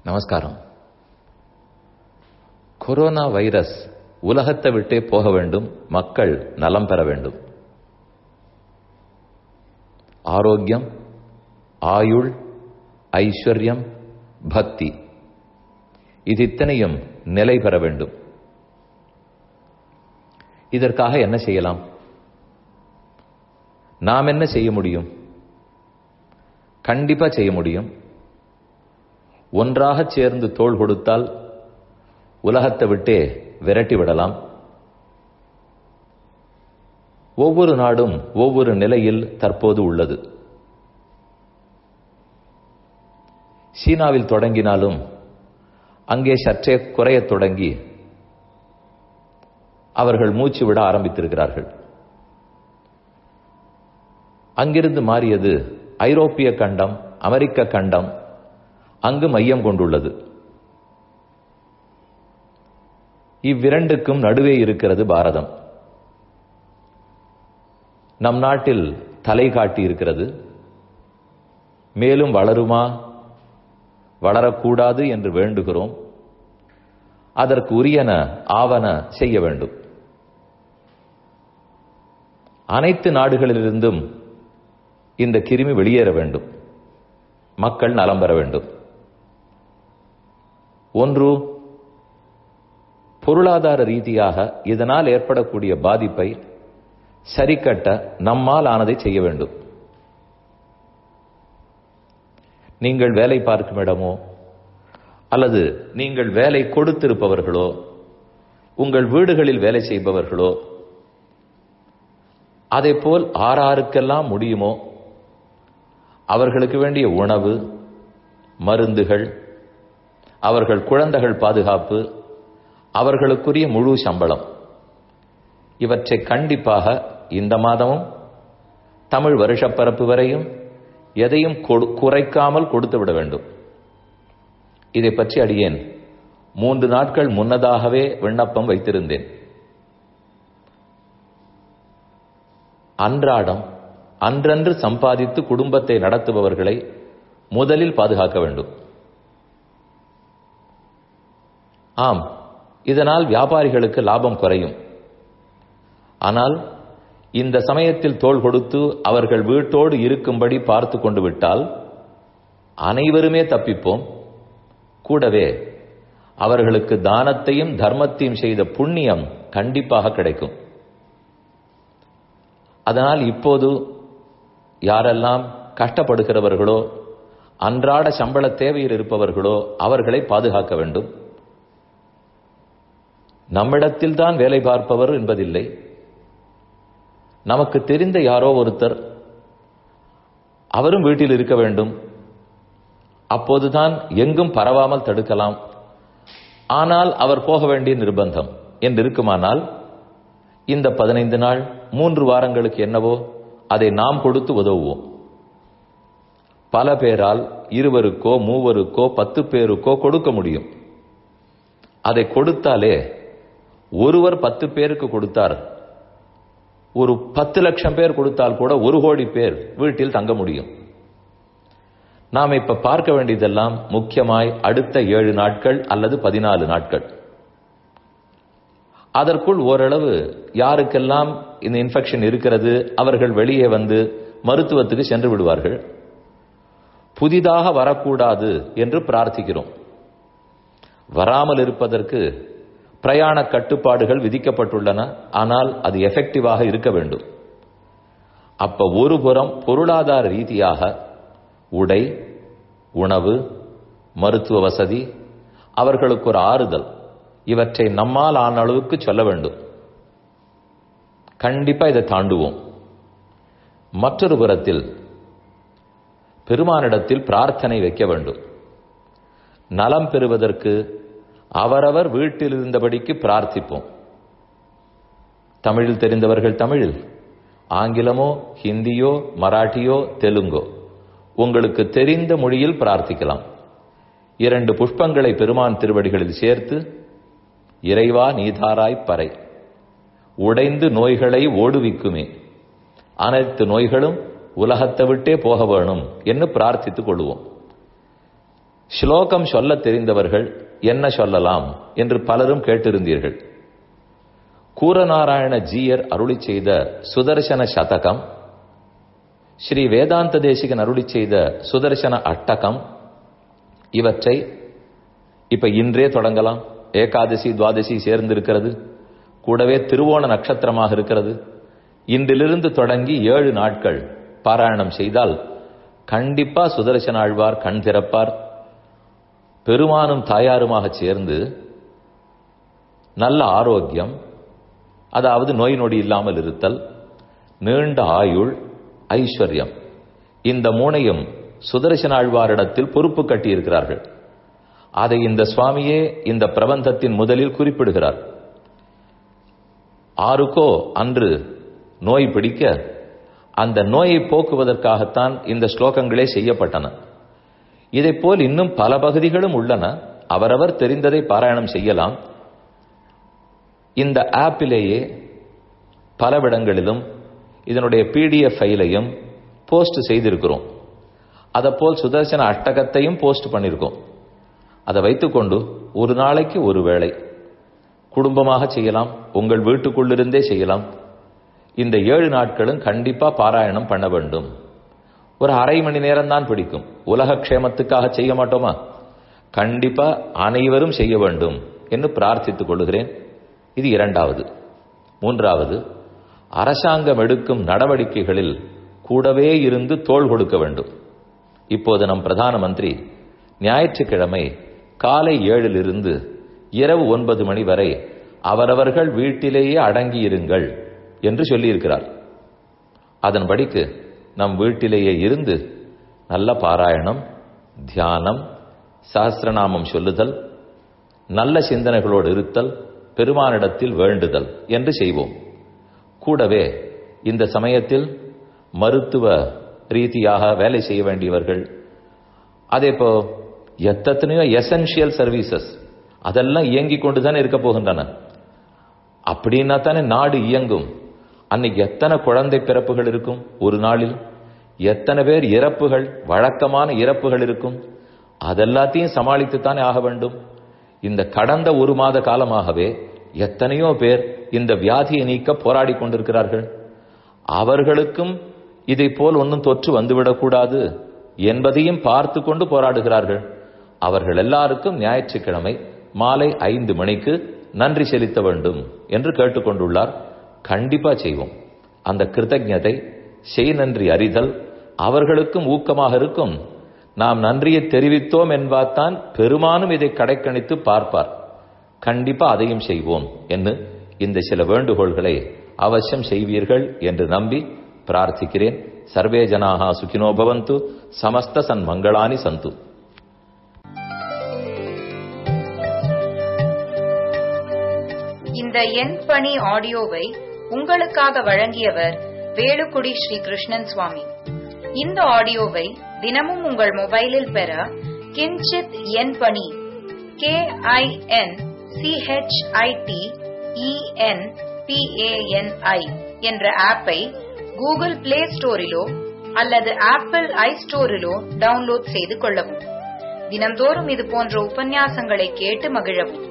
நமஸ்காரம் corona virus உலகத்தை விட்டே போக வேண்டும் மக்கள் நலம் பெற வேண்டும் ஆரோக்கியம் ஆயுள் ஐஸ்வர்யம் பக்தி இது இத்தனையும் நிலை பெற வேண்டும் இதற்காக என்ன செய்யலாம் நாம் என்ன செய்ய முடியும் கண்டிப்பா செய்ய முடியும் ஒன்றாக சேர்ந்து தோள் கொடுத்தால் உலகத்தை விட்டே விரட்டி விடலாம் ஒவ்வொரு நாடும் ஒவ்வொரு நிலையில் தற்போது உள்ளது சீனாவில் தொடங்கினாலும் அங்கே சற்றே குறையத் தொடங்கி அவர்கள் மூச்சு விட ஆரம்பித்திருக்கிறார்கள் அங்கிருந்து மாறியது ஐரோப்பிய கண்டம் அமெரிக்க கண்டம் அங்கு மையம் கொண்டுள்ளது இவ்விரண்டுக்கும் நடுவே இருக்கிறது பாரதம் நம் நாட்டில் தலை காட்டி இருக்கிறது மேலும் வளருமா வளரக்கூடாது என்று வேண்டுகிறோம் அதற்கு உரியன ஆவன செய்ய வேண்டும் அனைத்து நாடுகளிலிருந்தும் இந்த கிருமி வெளியேற வேண்டும் மக்கள் நலம் பெற வேண்டும் ஒன்று பொருளாதார ரீதியாக இதனால் ஏற்படக்கூடிய பாதிப்பை சரிக்கட்ட நம்மால் ஆனதை செய்ய வேண்டும் நீங்கள் வேலை பார்க்கும் இடமோ அல்லது நீங்கள் வேலை கொடுத்திருப்பவர்களோ உங்கள் வீடுகளில் வேலை செய்பவர்களோ அதே போல் ஆறாருக்கெல்லாம் முடியுமோ அவர்களுக்கு வேண்டிய உணவு மருந்துகள் அவர்கள் குழந்தைகள் பாதுகாப்பு அவர்களுக்குரிய முழு சம்பளம் இவற்றை கண்டிப்பாக இந்த மாதமும் தமிழ் வருஷப்பரப்பு வரையும் எதையும் குறைக்காமல் கொடுத்து விட வேண்டும் இதை பற்றி அடியேன் மூன்று நாட்கள் முன்னதாகவே விண்ணப்பம் வைத்திருந்தேன் அன்றாடம் அன்றன்று சம்பாதித்து குடும்பத்தை நடத்துபவர்களை முதலில் பாதுகாக்க வேண்டும் ஆம் இதனால் வியாபாரிகளுக்கு லாபம் குறையும் ஆனால் இந்த சமயத்தில் தோள் கொடுத்து அவர்கள் வீட்டோடு இருக்கும்படி பார்த்து கொண்டு விட்டால் அனைவருமே தப்பிப்போம் கூடவே அவர்களுக்கு தானத்தையும் தர்மத்தையும் செய்த புண்ணியம் கண்டிப்பாக கிடைக்கும் அதனால் இப்போது யாரெல்லாம் கஷ்டப்படுகிறவர்களோ அன்றாட சம்பள தேவையில் இருப்பவர்களோ அவர்களை பாதுகாக்க வேண்டும் நம்மிடத்தில் தான் வேலை பார்ப்பவர் என்பதில்லை நமக்கு தெரிந்த யாரோ ஒருத்தர் அவரும் வீட்டில் இருக்க வேண்டும் அப்போதுதான் எங்கும் பரவாமல் தடுக்கலாம் ஆனால் அவர் போக வேண்டிய நிர்பந்தம் என்று இருக்குமானால் இந்த பதினைந்து நாள் மூன்று வாரங்களுக்கு என்னவோ அதை நாம் கொடுத்து உதவுவோம் பல பேரால் இருவருக்கோ மூவருக்கோ பத்து பேருக்கோ கொடுக்க முடியும் அதை கொடுத்தாலே ஒருவர் பத்து பேருக்கு கொடுத்தார் ஒரு பத்து லட்சம் பேர் கொடுத்தால் கூட ஒரு கோடி பேர் வீட்டில் தங்க முடியும் நாம் இப்ப பார்க்க வேண்டியதெல்லாம் முக்கியமாய் அடுத்த ஏழு நாட்கள் அல்லது பதினாலு நாட்கள் அதற்குள் ஓரளவு யாருக்கெல்லாம் இந்த இன்ஃபெக்ஷன் இருக்கிறது அவர்கள் வெளியே வந்து மருத்துவத்துக்கு சென்று விடுவார்கள் புதிதாக வரக்கூடாது என்று பிரார்த்திக்கிறோம் வராமல் இருப்பதற்கு பிரயாண கட்டுப்பாடுகள் விதிக்கப்பட்டுள்ளன ஆனால் அது எஃபெக்டிவாக இருக்க வேண்டும் அப்ப ஒரு புறம் பொருளாதார ரீதியாக உடை உணவு மருத்துவ வசதி அவர்களுக்கு ஒரு ஆறுதல் இவற்றை நம்மால் ஆன அளவுக்கு சொல்ல வேண்டும் கண்டிப்பா இதை தாண்டுவோம் மற்றொரு புறத்தில் பெருமானிடத்தில் பிரார்த்தனை வைக்க வேண்டும் நலம் பெறுவதற்கு அவரவர் வீட்டில் இருந்தபடிக்கு பிரார்த்திப்போம் தமிழில் தெரிந்தவர்கள் தமிழில் ஆங்கிலமோ ஹிந்தியோ மராட்டியோ தெலுங்கோ உங்களுக்கு தெரிந்த மொழியில் பிரார்த்திக்கலாம் இரண்டு புஷ்பங்களை பெருமான் திருவடிகளில் சேர்த்து இறைவா நீதாராய் பறை உடைந்து நோய்களை ஓடுவிக்குமே அனைத்து நோய்களும் உலகத்தை விட்டே போக வேணும் என்று பிரார்த்தித்துக் கொள்வோம் ஸ்லோகம் சொல்ல தெரிந்தவர்கள் என்ன சொல்லலாம் என்று பலரும் கேட்டிருந்தீர்கள் கூரநாராயண ஜீயர் அருளி செய்த சுதர்சன சதகம் ஸ்ரீ வேதாந்த தேசிகன் அருளி செய்த சுதர்சன அட்டகம் இவற்றை இப்ப இன்றே தொடங்கலாம் ஏகாதசி துவாதசி சேர்ந்து இருக்கிறது கூடவே திருவோண நட்சத்திரமாக இருக்கிறது இன்றிலிருந்து தொடங்கி ஏழு நாட்கள் பாராயணம் செய்தால் கண்டிப்பா சுதர்சன ஆழ்வார் கண் திறப்பார் பெருமானும் தாயாருமாக சேர்ந்து நல்ல ஆரோக்கியம் அதாவது நோய் நொடி இல்லாமல் இருத்தல் நீண்ட ஆயுள் ஐஸ்வர்யம் இந்த மூனையும் சுதர்சன ஆழ்வாரிடத்தில் பொறுப்பு கட்டியிருக்கிறார்கள் அதை இந்த சுவாமியே இந்த பிரபந்தத்தின் முதலில் குறிப்பிடுகிறார் ஆருக்கோ அன்று நோய் பிடிக்க அந்த நோயை போக்குவதற்காகத்தான் இந்த ஸ்லோகங்களே செய்யப்பட்டன இதை போல் இன்னும் பல பகுதிகளும் உள்ளன அவரவர் தெரிந்ததை பாராயணம் செய்யலாம் இந்த ஆப்பிலேயே பலவிடங்களிலும் இதனுடைய பிடிஎஃப் ஃபைலையும் போஸ்ட் செய்திருக்கிறோம் போல் சுதர்சன அட்டகத்தையும் போஸ்ட் பண்ணியிருக்கோம் அதை வைத்துக்கொண்டு ஒரு நாளைக்கு ஒரு வேளை குடும்பமாக செய்யலாம் உங்கள் வீட்டுக்குள்ளிருந்தே செய்யலாம் இந்த ஏழு நாட்களும் கண்டிப்பா பாராயணம் பண்ண வேண்டும் ஒரு அரை மணி நேரம் தான் பிடிக்கும் உலக க்ஷேமத்துக்காக செய்ய மாட்டோமா கண்டிப்பா அனைவரும் செய்ய வேண்டும் என்று பிரார்த்தித்துக் கொள்கிறேன் இது இரண்டாவது மூன்றாவது அரசாங்கம் எடுக்கும் நடவடிக்கைகளில் கூடவே இருந்து தோள் கொடுக்க வேண்டும் இப்போது நம் பிரதான மந்திரி ஞாயிற்றுக்கிழமை காலை ஏழிலிருந்து இரவு ஒன்பது மணி வரை அவரவர்கள் வீட்டிலேயே அடங்கியிருங்கள் என்று சொல்லியிருக்கிறார் அதன்படிக்கு நம் வீட்டிலேயே இருந்து நல்ல பாராயணம் தியானம் சஹசிரநாமம் சொல்லுதல் நல்ல சிந்தனைகளோடு இருத்தல் பெருமானிடத்தில் வேண்டுதல் என்று செய்வோம் கூடவே இந்த சமயத்தில் மருத்துவ ரீதியாக வேலை செய்ய வேண்டியவர்கள் அதே இப்போ எத்தனையோ எசென்ஷியல் சர்வீசஸ் அதெல்லாம் இயங்கிக் கொண்டுதானே இருக்க போகின்றன அப்படின்னா தானே நாடு இயங்கும் அன்னைக்கு எத்தனை குழந்தை பிறப்புகள் இருக்கும் ஒரு நாளில் எத்தனை பேர் இறப்புகள் வழக்கமான இறப்புகள் இருக்கும் அதெல்லாத்தையும் சமாளித்துத்தானே ஆக வேண்டும் இந்த கடந்த ஒரு மாத காலமாகவே எத்தனையோ பேர் இந்த வியாதியை நீக்க போராடி கொண்டிருக்கிறார்கள் அவர்களுக்கும் இதை போல் ஒன்றும் தொற்று வந்துவிடக்கூடாது என்பதையும் பார்த்து கொண்டு போராடுகிறார்கள் அவர்கள் எல்லாருக்கும் ஞாயிற்றுக்கிழமை மாலை ஐந்து மணிக்கு நன்றி செலுத்த வேண்டும் என்று கேட்டுக்கொண்டுள்ளார் கண்டிப்பா செய்வோம் அந்த கிருத்தஜதை செய் நன்றி அறிதல் அவர்களுக்கும் ஊக்கமாக இருக்கும் நாம் நன்றியை தெரிவித்தோம் என்பாத்தான் பெருமானும் இதை கடைக்கணித்து பார்ப்பார் கண்டிப்பா அதையும் செய்வோம் என்று இந்த சில வேண்டுகோள்களை அவசியம் செய்வீர்கள் என்று நம்பி பிரார்த்திக்கிறேன் சர்வே ஜனாகா சுகினோ பவந்து சமஸ்த சன் மங்களானி சந்து இந்த எண் பணி ஆடியோவை உங்களுக்காக வழங்கியவர் வேலுக்குடி ஸ்ரீ கிருஷ்ணன் சுவாமி இந்த ஆடியோவை தினமும் உங்கள் மொபைலில் பெற கிஞ்சித் எண் பணி கே ஐ என் சிஹெச்ஐடி இஎன் பிஏஎன்ஐ என்ற ஆப்பை கூகுள் பிளே ஸ்டோரிலோ அல்லது ஆப்பிள் ஐ ஸ்டோரிலோ டவுன்லோட் செய்து கொள்ளவும் தினம்தோறும் இது போன்ற உபன்யாசங்களை கேட்டு மகிழவும்